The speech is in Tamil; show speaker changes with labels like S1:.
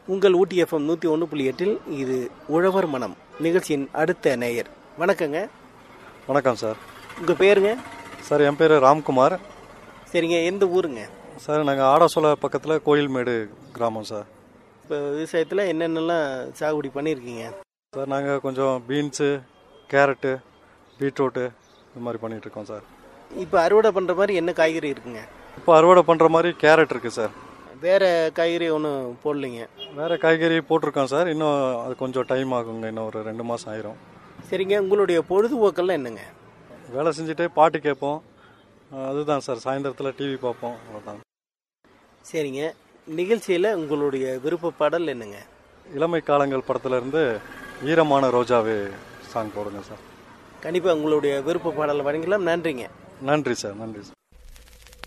S1: உங்கள் ஊட்டி எஃப்எம் நூற்றி ஒன்று புள்ளி எட்டில் இது உழவர் மனம் நிகழ்ச்சியின் அடுத்த நேயர் வணக்கங்க
S2: வணக்கம் சார்
S1: உங்கள் பேருங்க
S2: சார் என் பேர் ராம்குமார்
S1: சரிங்க எந்த ஊருங்க
S2: சார் நாங்கள் ஆடாசோல பக்கத்தில் கோயில்மேடு கிராமம் சார்
S1: இப்போ விவசாயத்தில் என்னென்னலாம் சாகுபடி பண்ணியிருக்கீங்க
S2: சார் நாங்கள் கொஞ்சம் பீன்ஸு கேரட்டு பீட்ரூட்டு இது மாதிரி பண்ணிட்டு இருக்கோம் சார்
S1: இப்போ அறுவடை பண்ணுற மாதிரி என்ன காய்கறி இருக்குங்க
S2: இப்போ அறுவடை பண்ணுற மாதிரி கேரட் இருக்குது சார்
S1: வேற காய்கறி ஒன்றும் போடலைங்க
S2: வேறு காய்கறி போட்டிருக்கோம் சார் இன்னும் அது கொஞ்சம் டைம் ஆகுங்க இன்னும் ஒரு ரெண்டு மாதம் ஆயிரும்
S1: சரிங்க உங்களுடைய பொழுதுபோக்கெல்லாம் என்னங்க
S2: வேலை செஞ்சுட்டே பாட்டு கேட்போம் அதுதான் சார் சாயந்தரத்தில் டிவி பார்ப்போம் அவ்வளோதான்
S1: சரிங்க நிகழ்ச்சியில் உங்களுடைய விருப்ப பாடல் என்னங்க
S2: இளமை காலங்கள் படத்துல இருந்து ஈரமான ரோஜாவே சாங் போடுங்க சார்
S1: கண்டிப்பாக உங்களுடைய விருப்ப பாடலை வழங்கலாம் நன்றிங்க
S2: நன்றி சார் நன்றி சார்